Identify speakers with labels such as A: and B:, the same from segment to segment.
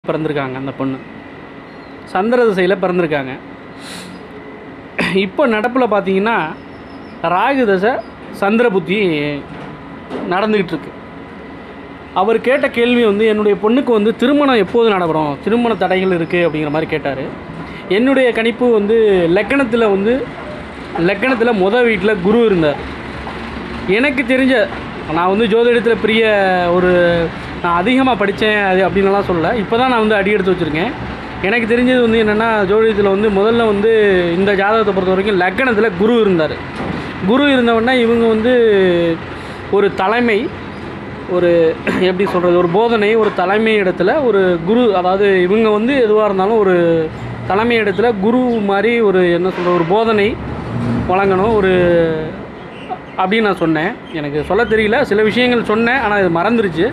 A: பிறந்திருக்காங்க அந்த பொண்ணு சந்திர திசையில் பிறந்திருக்காங்க இப்போ நடப்பில் பார்த்தீங்கன்னா ராகு தசை சந்திர புத்தி நடந்துக்கிட்டு இருக்கு அவர் கேட்ட கேள்வி வந்து என்னுடைய பொண்ணுக்கு வந்து திருமணம் எப்போது நடைபெறும் திருமண தடைகள் இருக்குது அப்படிங்கிற மாதிரி கேட்டார் என்னுடைய கணிப்பு வந்து லக்கணத்தில் வந்து லக்கணத்தில் முத வீட்டில் குரு இருந்தார் எனக்கு தெரிஞ்ச நான் வந்து ஜோதிடத்தில் பெரிய ஒரு நான் அதிகமாக படித்தேன் அது அப்படின்னுலாம் சொல்லலை இப்போ தான் நான் வந்து அடி எடுத்து வச்சுருக்கேன் எனக்கு தெரிஞ்சது வந்து என்னென்னா ஜோதிடத்தில் வந்து முதல்ல வந்து இந்த ஜாதகத்தை பொறுத்த வரைக்கும் லக்கணத்தில் குரு இருந்தார் குரு இருந்தவொடனே இவங்க வந்து ஒரு தலைமை ஒரு எப்படி சொல்கிறது ஒரு போதனை ஒரு தலைமை இடத்துல ஒரு குரு அதாவது இவங்க வந்து எதுவாக இருந்தாலும் ஒரு தலைமை இடத்துல குரு மாதிரி ஒரு என்ன சொல்கிற ஒரு போதனை வழங்கணும் ஒரு அப்படின்னு நான் சொன்னேன் எனக்கு சொல்ல தெரியல சில விஷயங்கள் சொன்னேன் ஆனால் இது மறந்துருச்சு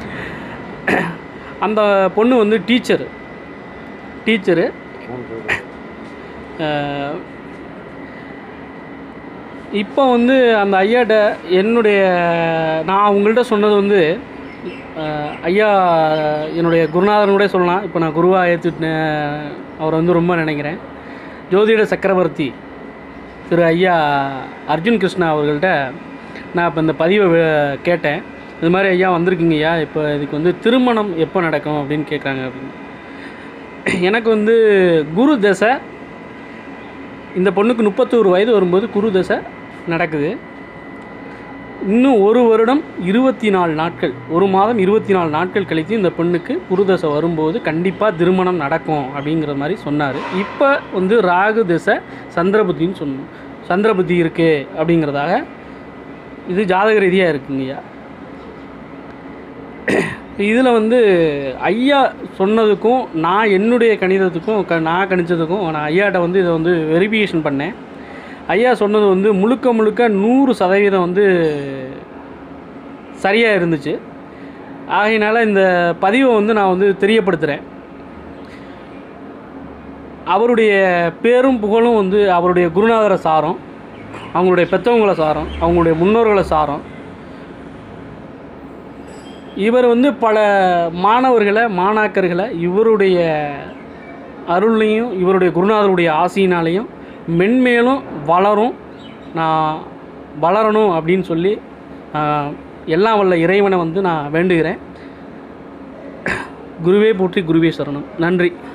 A: அந்த பொண்ணு வந்து டீச்சர் டீச்சரு இப்போ வந்து அந்த ஐயாட்ட என்னுடைய நான் அவங்கள்ட்ட சொன்னது வந்து அஹ், ஐயா என்னுடைய குருநாதன் கூட சொல்லலாம் இப்போ நான் குருவாக ஏற்றுட்டேன் அவரை வந்து ரொம்ப நினைக்கிறேன் ஜோதிட சக்கரவர்த்தி திரு ஐயா அர்ஜுன் கிருஷ்ணா அவர்கள்ட்ட நான் இப்போ இந்த பதிவை வே- கேட்டேன் இது மாதிரி ஐயா வந்திருக்கீங்க ஐயா இப்போ இதுக்கு வந்து திருமணம் எப்போ நடக்கும் அப்படின்னு கேட்குறாங்க அப்படின்னு எனக்கு வந்து குரு தசை இந்த பொண்ணுக்கு முப்பத்தோரு வயது வரும்போது குரு தசை நடக்குது இன்னும் ஒரு வருடம் இருபத்தி நாலு நாட்கள் ஒரு மாதம் இருபத்தி நாலு நாட்கள் கழித்து இந்த பெண்ணுக்கு குருதசை வரும்போது கண்டிப்பாக திருமணம் நடக்கும் அப்படிங்கிற மாதிரி சொன்னார் இப்போ வந்து ராகு திசை சந்திரபுத்தின்னு சொன்னோம் சந்திரபுத்தி இருக்குது அப்படிங்கிறதாக இது ஜாதக ரீதியாக இருக்குங்கய்யா இதில் வந்து ஐயா சொன்னதுக்கும் நான் என்னுடைய கணிதத்துக்கும் க நான் கணிச்சதுக்கும் நான் ஐயாட்ட வந்து இதை வந்து வெரிஃபிகேஷன் பண்ணேன் ஐயா சொன்னது வந்து முழுக்க முழுக்க நூறு சதவீதம் வந்து சரியாக இருந்துச்சு ஆகையினால இந்த பதிவை வந்து நான் வந்து தெரியப்படுத்துகிறேன் அவருடைய பேரும் புகழும் வந்து அவருடைய குருநாதரை சாரம் அவங்களுடைய பெற்றவங்கள சாரம் அவங்களுடைய முன்னோர்களை சாரம் இவர் வந்து பல மாணவர்களை மாணாக்கர்களை இவருடைய அருள்லையும் இவருடைய குருநாதருடைய ஆசையினாலையும் மென்மேலும் வளரும் நான் வளரணும் அப்படின்னு சொல்லி ஆஹ், எல்லாம் வல்ல இறைவனை வந்து நான் வேண்டுகிறேன் குருவே போற்றி குருவே சரணம் நன்றி